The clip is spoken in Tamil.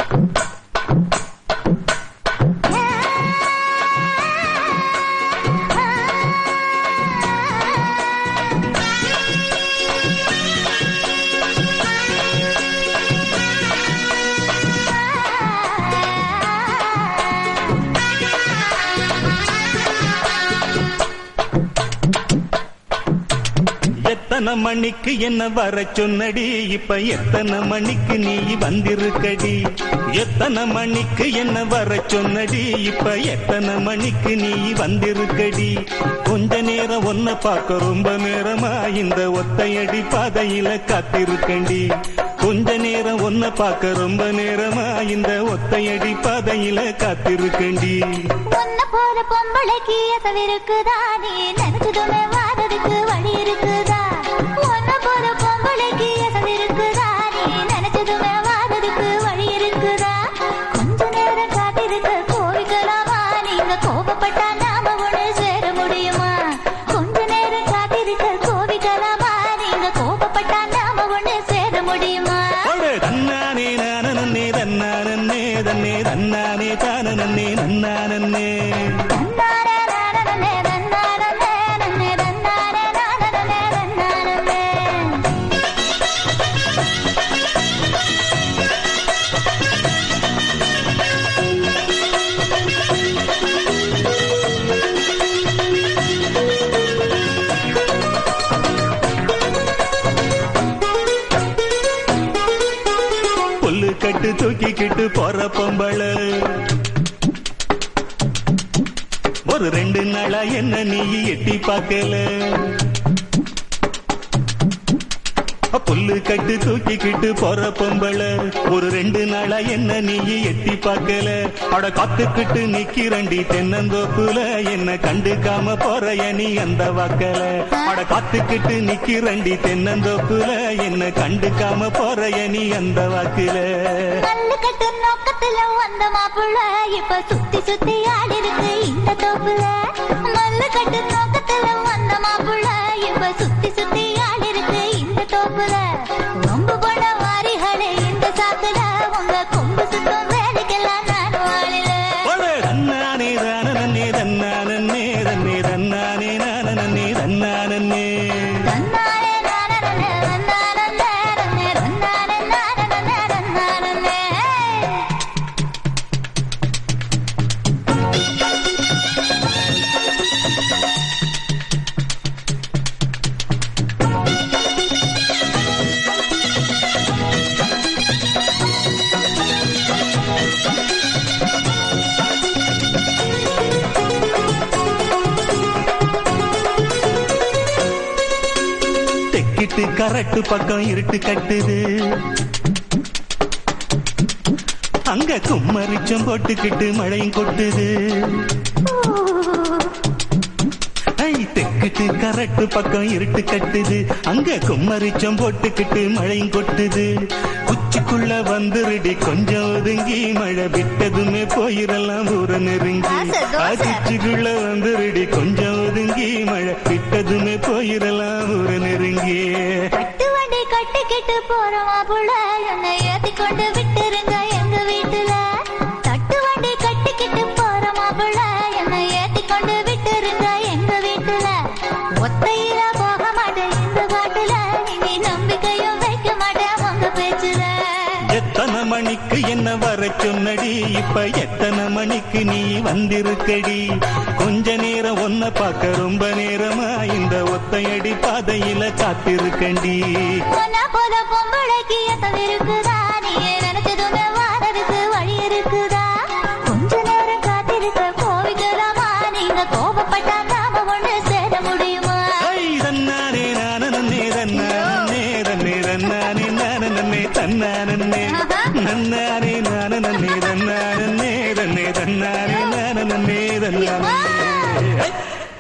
எத்தனை மணிக்கு என்ன வர சொன்னடி இப்ப எத்தனை மணிக்கு நீ வந்திருக்கடி எத்தனை மணிக்கு என்ன வர சொன்னடி இப்ப எத்தனை மணிக்கு நீ வந்திருக்கடி கொஞ்ச நேரம் ஒன்ன பார்க்க ரொம்ப நேரமா இந்த ஒத்தையடி பாதையில காத்திருக்கண்டி கொஞ்ச நேரம் ஒன்ன பார்க்க ரொம்ப நேரமா இந்த ஒத்தையடி பாதையில காத்திருக்கண்டி உன்ன போல பொம்பளைக்கு எசவு இருக்குதா நீ நினைச்சதுமே வாரதுக்கு வழி இருக்குதா உன்ன போல பொம்பளைக்கு எசவு இருக்குதா நீ நினைச்சதுமே வாரதுக்கு வழி இருக்குதா கொஞ்ச நேரம் காத்திருக்க கோவிக்கலாமா நீங்க கோபப்பட்டா நாம ஒண்ணு சேர முடியுமா கொஞ்ச நேரம் காத்திருக்க கோவிக்கலாமா நீங்க கோபப்பட்டா நாம ஒண்ணு சேர முடியுமா ஒடு தன்னானே நானே தன்னானே தன்னே தன்னானே தான நன்னே நன்னானே தன்னாரே நானனே தன்னாரனே நன்னே தன்னாரே நானனே தன்னாரனே புல்லு கட்டு தூக்கிக்கிட்டு போற பொம்பள ஒரு ரெண்டு நாளா என்ன நீ எட்டி பார்க்கல புல்லு கட்டு தூக்கிக்கிட்டு போற பொம்பள ஒரு ரெண்டு நாளா என்ன நீ எட்டி பார்க்கல அட காத்துக்கிட்டு நிக்கிறண்டி தென்னந்தோப்புல என்ன கண்டுக்காம போற நீ அந்த வாக்கல அட காத்துக்கிட்டு நிக்கிறண்டி தென்னந்தோப்புல என்ன கண்டுக்காம போற நீ அந்த வாக்குல கல்லு கட்டு நோக்கத்துல வந்த மாப்புள்ள இப்ப சுத்தி சுத்தி ஆடி இருக்கு இந்த தோப்புல மல்லு கட்டு நோக்கத்துல வந்த மாப்புள்ள இப்ப சுத்தி சுத்தி ஆடி இருக்கு இந்த தோப்புல ரொம்ப போன வாரிகளே இந்த சாக்குல உங்க கொம்பு சுத்தம் வேலைக்கெல்லாம் நான் வாழல ஒடு தன்னானே தானே தன்னானே தன்னே தன்னானே நானே தன்னானே தன்னாரே நானனே தன்னாரனே நன்னே தன்னாரே நானனே தன்னாரனே தெக்கிட்டு கரட்டு பக்கம் இருட்டு கட்டுது அங்க கும்மரிச்சம் போட்டுக்கிட்டு மழையும் கொட்டுது ஐ தெக்கிட்டு கரட்டு பக்கம் இருட்டு கட்டுது அங்க கும்மரிச்சம் போட்டுக்கிட்டு மழையும் கொட்டுது உச்சிக்குள்ள வந்துருடி கொஞ்சம் ஒதுங்கி மழை விட்டதுமே போயிரலாம் ஊர நெருங்கி தோசை, தோசை. உச்சிக்குள்ள வந்துருடி கொஞ்சம் ஒதுங்கி மழை விட்டதுமே போயிரலாம் ஊர நெருங்கி கட்டு வண்டி கட்டிக்கிட்டு போறோமா புள்ள என்னை ஏத்தி கொண்டு விட்டுருங்க எங்க வீட்டுல தட்டு வண்டி கட்டிக்கிட்டு போறோமா புள்ள என்னை ஏத்தி கொண்டு விட்டுருங்க எங்க வீட்டுல ஒத்தையில போக மாட்டேன் இந்த பாட்டுல இனி நம்பிக்கையும் வைக்க மாட்டேன் உங்க பேச்சுல எத்தனை மணிக்கு என்ன வர சொன்னடி இப்ப எத்தனை மணிக்கு நீ வந்திருக்கடி கொஞ்ச நேரம் ஒன்ன பார்க்க ரொம்ப நேரமா இந்த ஒத்தையடி பாதையில காத்திருக்கண்டி உன்னை போல பொம்பளைக்கு எத்தனை இருக்குதா நீ நினைச்சதுமே வாரதுக்கு வழி இருக்குதா கொஞ்ச நேரம் காத்திருக்க கோவிக்கலாமா நீங்க கோபப்பட்டா நாம ஒண்ணு சேர முடியுமா ஐ, தன்னானே நானே தன்னானே தன்னே தன்னானே நானே தன்னானே நன்னானே நானே தன்னானே தன்னே தன்னானே நானே தன்னானே ஐ